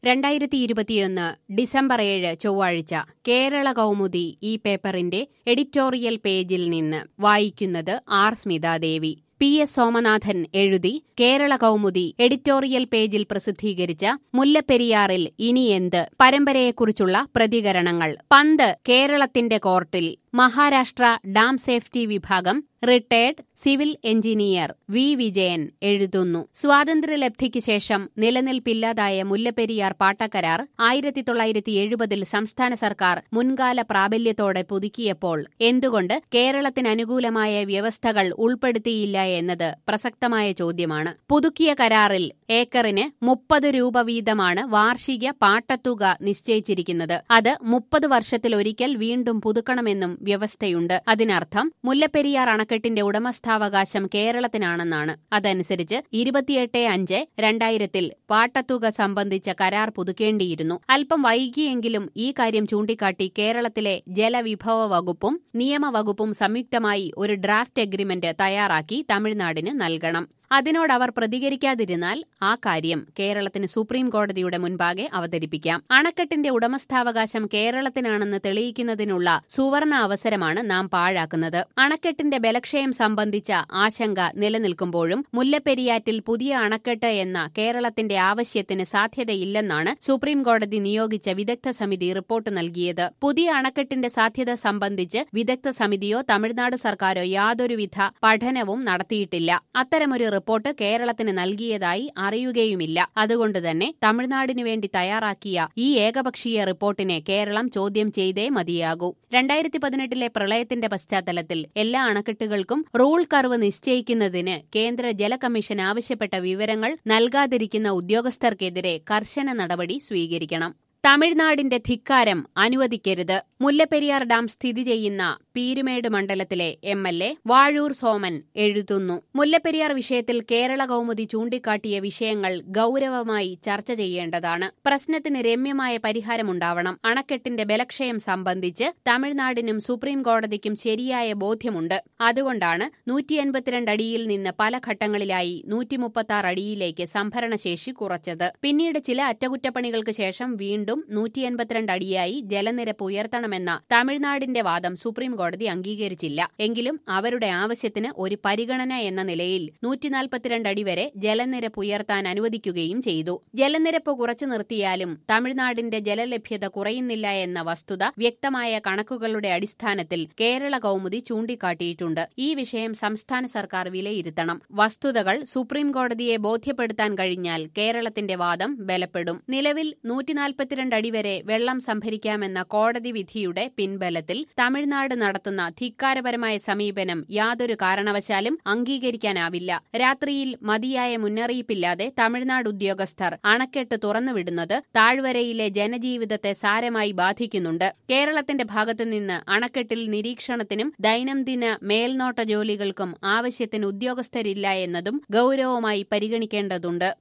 രണ്ടായിരത്തി ഇരുപത്തിയൊന്ന് ഡിസംബർ ഏഴ് ചൊവ്വാഴ്ച കേരള കൗമുദി ഈ പേപ്പറിന്റെ എഡിറ്റോറിയൽ പേജിൽ നിന്ന് വായിക്കുന്നത് ആർ സ്മിതാദേവി പി എസ് സോമനാഥൻ എഴുതി കേരള കൗമുദി എഡിറ്റോറിയൽ പേജിൽ പ്രസിദ്ധീകരിച്ച മുല്ലപ്പെരിയാറിൽ ഇനി എന്ത് പരമ്പരയെക്കുറിച്ചുള്ള പ്രതികരണങ്ങൾ പന്ത് കേരളത്തിന്റെ കോർട്ടിൽ മഹാരാഷ്ട്ര ഡാം സേഫ്റ്റി വിഭാഗം retired civil engineer V Vijayan എഴുതുന്നു സ്വാതന്ത്ര്യലബ്ധിക്ക് ശേഷം നിലനിൽപ്പില്ലാതായ മുല്ലപ്പെരിയാർ പാട്ടക്കരാർ ആയിരത്തി തൊള്ളായിരത്തി എഴുപതിൽ സംസ്ഥാന സർക്കാർ മുൻകാല പ്രാബല്യത്തോടെ പുതുക്കിയപ്പോൾ എന്തുകൊണ്ട് കേരളത്തിന് അനുകൂലമായ വ്യവസ്ഥകൾ ഉൾപ്പെടുത്തിയില്ല എന്നത് പ്രസക്തമായ ചോദ്യമാണ് പുതുക്കിയ കരാറിൽ ഏക്കറിന് മുപ്പത് രൂപ വീതമാണ് വാർഷിക പാട്ടത്തുക നിശ്ചയിച്ചിരിക്കുന്നത് അത് മുപ്പത് വർഷത്തിലൊരിക്കൽ വീണ്ടും പുതുക്കണമെന്നും വ്യവസ്ഥയുണ്ട് അതിനർത്ഥം മുല്ലപ്പെരിയാർ അണക്കെട്ടിന്റെ ഉടമസ്ഥാവകാശം കേരളത്തിനാണെന്നാണ് അതനുസരിച്ച് ഇരുപത്തിയെട്ട് അഞ്ച് രണ്ടായിരത്തിൽ പാട്ടത്തുക സംബന്ധിച്ച കരാർ പുതുക്കേണ്ടിയിരുന്നു അല്പം വൈകിയെങ്കിലും ഈ കാര്യം ചൂണ്ടിക്കാട്ടി കേരളത്തിലെ ജലവിഭവ വകുപ്പും നിയമവകുപ്പും സംയുക്തമായി ഒരു ഡ്രാഫ്റ്റ് എഗ്രിമെന്റ് തയ്യാറാക്കി തമിഴ്നാടിന് നൽകണം അതിനോടവർ പ്രതികരിക്കാതിരുന്നാൽ ആ കാര്യം കേരളത്തിന് സുപ്രീം കോടതിയുടെ മുൻപാകെ അവതരിപ്പിക്കാം അണക്കെട്ടിന്റെ ഉടമസ്ഥാവകാശം കേരളത്തിനാണെന്ന് തെളിയിക്കുന്നതിനുള്ള സുവർണ അവസരമാണ് നാം പാഴാക്കുന്നത് അണക്കെട്ടിന്റെ ബലക്ഷയം സംബന്ധിച്ച ആശങ്ക നിലനിൽക്കുമ്പോഴും മുല്ലപ്പെരിയാറ്റിൽ പുതിയ അണക്കെട്ട് എന്ന കേരളത്തിന്റെ ആവശ്യത്തിന് സാധ്യതയില്ലെന്നാണ് സുപ്രീം കോടതി നിയോഗിച്ച വിദഗ്ധ സമിതി റിപ്പോർട്ട് നൽകിയത് പുതിയ അണക്കെട്ടിന്റെ സാധ്യത സംബന്ധിച്ച് വിദഗ്ധ സമിതിയോ തമിഴ്നാട് സർക്കാരോ യാതൊരുവിധ പഠനവും നടത്തിയിട്ടില്ല അത്തരമൊരു റിപ്പോർട്ട് കേരളത്തിന് നൽകിയതായി അറിയുകയുമില്ല അതുകൊണ്ട് തന്നെ തമിഴ്നാടിനു വേണ്ടി തയ്യാറാക്കിയ ഈ ഏകപക്ഷീയ റിപ്പോർട്ടിനെ കേരളം ചോദ്യം ചെയ്തേ മതിയാകൂ രണ്ടായിരത്തി പതിനെട്ടിലെ പ്രളയത്തിന്റെ പശ്ചാത്തലത്തിൽ എല്ലാ അണക്കെട്ടുകൾക്കും റൂൾ കർവ് നിശ്ചയിക്കുന്നതിന് കേന്ദ്ര ജല കമ്മീഷൻ ആവശ്യപ്പെട്ട വിവരങ്ങൾ നൽകാതിരിക്കുന്ന ഉദ്യോഗസ്ഥർക്കെതിരെ കർശന നടപടി സ്വീകരിക്കണം തമിഴ്നാടിന്റെ ധിക്കാരം അനുവദിക്കരുത് മുല്ലപ്പെരിയാർ ഡാം സ്ഥിതി ചെയ്യുന്ന പീരുമേട് മണ്ഡലത്തിലെ M L A Vazhoor Soman എഴുതുന്നു മുല്ലപ്പെരിയാർ വിഷയത്തിൽ കേരള കൗമുദി ചൂണ്ടിക്കാട്ടിയ വിഷയങ്ങൾ ഗൌരവമായി ചർച്ച ചെയ്യേണ്ടതാണ് പ്രശ്നത്തിന് രമ്യമായ പരിഹാരമുണ്ടാവണം അണക്കെട്ടിന്റെ ബലക്ഷയം സംബന്ധിച്ച് തമിഴ്നാടിനും സുപ്രീം കോടതിക്കും ശരിയായ ബോധ്യമുണ്ട് അതുകൊണ്ടാണ് നൂറ്റി എൺപത്തിരണ്ട് അടിയിൽ നിന്ന് പല ഘട്ടങ്ങളിലായി നൂറ്റി മുപ്പത്തി ആറ് അടിയിലേക്ക് സംഭരണശേഷി കുറച്ചത് പിന്നീട് ചില അറ്റകുറ്റപ്പണികൾക്ക് ശേഷം വീണ്ടും വീണ്ടും നൂറ്റി എൺപത്തിരണ്ട് അടിയായി ജലനിരപ്പ് ഉയർത്തണമെന്ന തമിഴ്നാടിന്റെ വാദം സുപ്രീം കോടതി അംഗീകരിച്ചില്ല എങ്കിലും അവരുടെ ആവശ്യത്തിന് ഒരു പരിഗണന എന്ന നിലയിൽ നൂറ്റിനാൽപ്പത്തിരണ്ട് അടി വരെ ജലനിരപ്പ് ഉയർത്താൻ അനുവദിക്കുകയും ചെയ്തു ജലനിരപ്പ് കുറച്ചു നിർത്തിയാലും തമിഴ്നാടിന്റെ ജലലഭ്യത കുറയുന്നില്ല എന്ന വസ്തുത വ്യക്തമായ കണക്കുകളുടെ അടിസ്ഥാനത്തിൽ കേരള കൗമുദി ചൂണ്ടിക്കാട്ടിയിട്ടുണ്ട് ഈ വിഷയം സംസ്ഥാന സർക്കാർ വിലയിരുത്തണം വസ്തുതകൾ സുപ്രീം കോടതിയെ ബോധ്യപ്പെടുത്താൻ കഴിഞ്ഞാൽ കേരളത്തിന്റെ വാദം ബലപ്പെടും നിലവിൽ നൂറ്റിനാൽപ്പത്തിരണ്ട് പന്ത്രണ്ട് അടി വരെ വെള്ളം സംഭരിക്കാമെന്ന കോടതി വിധിയുടെ പിൻബലത്തിൽ തമിഴ്നാട് നടത്തുന്ന ധിക്കാരപരമായ സമീപനം യാതൊരു കാരണവശാലും അംഗീകരിക്കാനാവില്ല രാത്രിയിൽ മതിയായ മുന്നറിയിപ്പില്ലാതെ തമിഴ്നാട് ഉദ്യോഗസ്ഥർ അണക്കെട്ട് തുറന്നുവിടുന്നത് താഴ്വരയിലെ ജനജീവിതത്തെ സാരമായി ബാധിക്കുന്നുണ്ട് കേരളത്തിന്റെ ഭാഗത്തുനിന്ന് അണക്കെട്ടിൽ നിരീക്ഷണത്തിനും ദൈനംദിന മേൽനോട്ട ജോലികൾക്കും ആവശ്യത്തിന് ഉദ്യോഗസ്ഥരില്ല എന്നതും ഗൌരവമായി പരിഗണിക്കേണ്ടതുണ്ട്